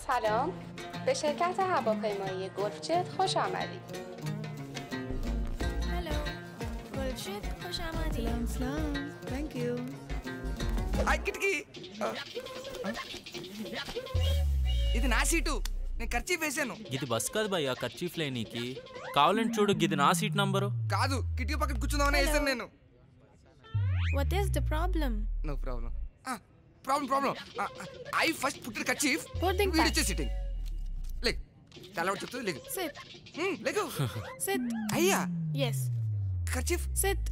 سلام به شرکت هواپیمایی گلفجت خوش آمدید هلو گلشید خوش آمدی سلام سلام thank you hi కిటికీ ఆ, ఆ. ఇది నా సీటు నేను ఖర్చు వేసాను ఇది బస్ కాదు భయ్యా ఖర్చీఫ్ లేనీకి కావాలంటే చూడు ఇది నా సీట్ నంబరు కాదు కిటికీ పక్కన కూర్చుందామని వేసాను నేను what is the problem no problem problem problem I first పుట్టిన ఖర్చీఫ్ Boarding pass. వీడిచ్చే సిట్టింగ్ లేక్ తెల్లవాడు చెప్తుంది లేకు సిట్ హ్మ్, లేకు సిట్ అయ్యా ఎస్ ఖర్చీఫ్ సిట్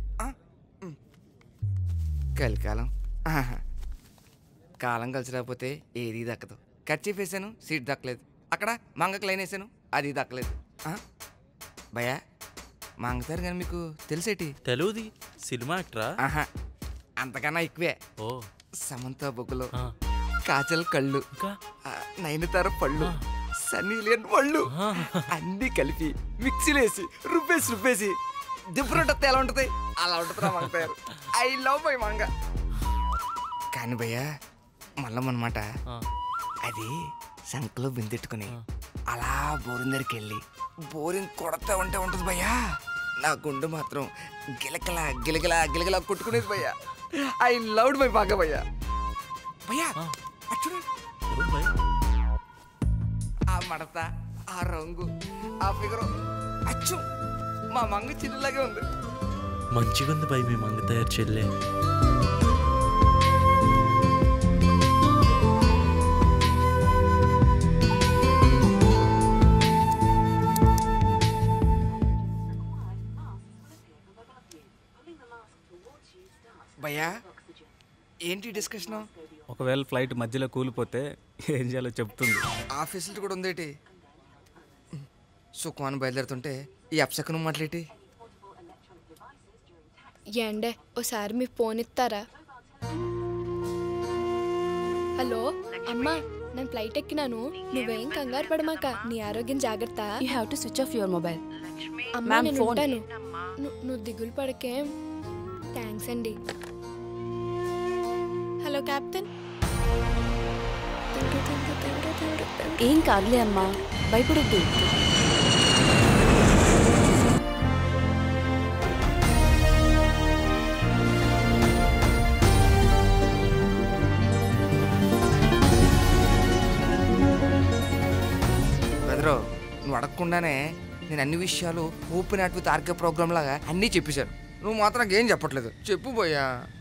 కలికాలం ఆహా. కాలం కలిసి రాకపోతే ఏది దక్కదు ఖర్చీఫ్ వేసాను సీట్ దక్కలేదు అక్కడ మంగకు లైన్ వేసాను అది దక్కలేదు ఆ? భయ్యా మంగతారు కానీ మీకు తెలిసేటి తెలుగుది సినిమా యాక్టరా ఆహా అంతకన్నా ఎక్కువే ఓ సమంత బొగ్గులు ఆ, కాజల్ కళ్ళు ఇంకా ఆ, నయనతార పళ్ళు సన్నీ లియన్ పళ్ళు ఆ. అన్నీ కలిపి మిక్సీలేసి రుబ్బేసి రుబ్బేసి దిబ్బరొట్ట ఎలా ఉంటుంది అలా ఉంటుంది మంగ తయారు ఐ లవ్ మై మంగ కానీ భయ్యా మళ్ళం అనమాట ఆ, అది సంకలో బిందెట్టుకుని అలా బోరింగ్ దగ్గరికి వెళ్ళి బోరింగ్ కొడతా ఉంటే ఉంటుంది భయ్యా నా గుండె మాత్రం గిలకల గిలగల గిలగల కొట్టుకునేది భయ్యా ఐ లవ్డ్ మై బాగా భయ్యా భయ్యా ఆ. అటు చూడండి. ఎవరు భయ్? ఆ మడత ఆ రంగు ఆ ఫిగరు అచ్చు మా మంగ చిల్లులాగే ఉంది మంచిగా ఉంది భయ్ మీ మంగ తయారు చెల్లె భయ్యా ఏంటి డిస్కషన్ ఒకవేళ ఫ్లైట్ మధ్యలో కూలిపోతే ఏం చేయాలో చెప్తుంది ఆ ఫెసిలిటీ కూడా ఉందేటి సుఖమాన్ బయలుదేరుతుంటే ఈ అప్సకను మాట్లాడి ఏండే ఓసారి మీ ఫోన్ ఇస్తారా హలో అమ్మా నేను ఫ్లైట్ ఎక్కినాను నువ్వేం కంగారు పడమాక నీ ఆరోగ్యం జాగ్రత్త You have to switch off your mobile. అమ్మా Ma'am, నేను phone. ఉంటాను ను- నువ్వు దిగులు పడకేం థ్యాంక్స్ అండి హలో కెప్టెన్ ఏం కాదులే అమ్మా భయపడొద్దు బెదరో నువ్వు అడగకుండానే నేను అన్ని విషయాలు open heart with RK program లాగా అన్నీ చెప్పేశాను నువ్వు మాత్రం నాకు ఏం చెప్పట్లేదు చెప్పు పోయా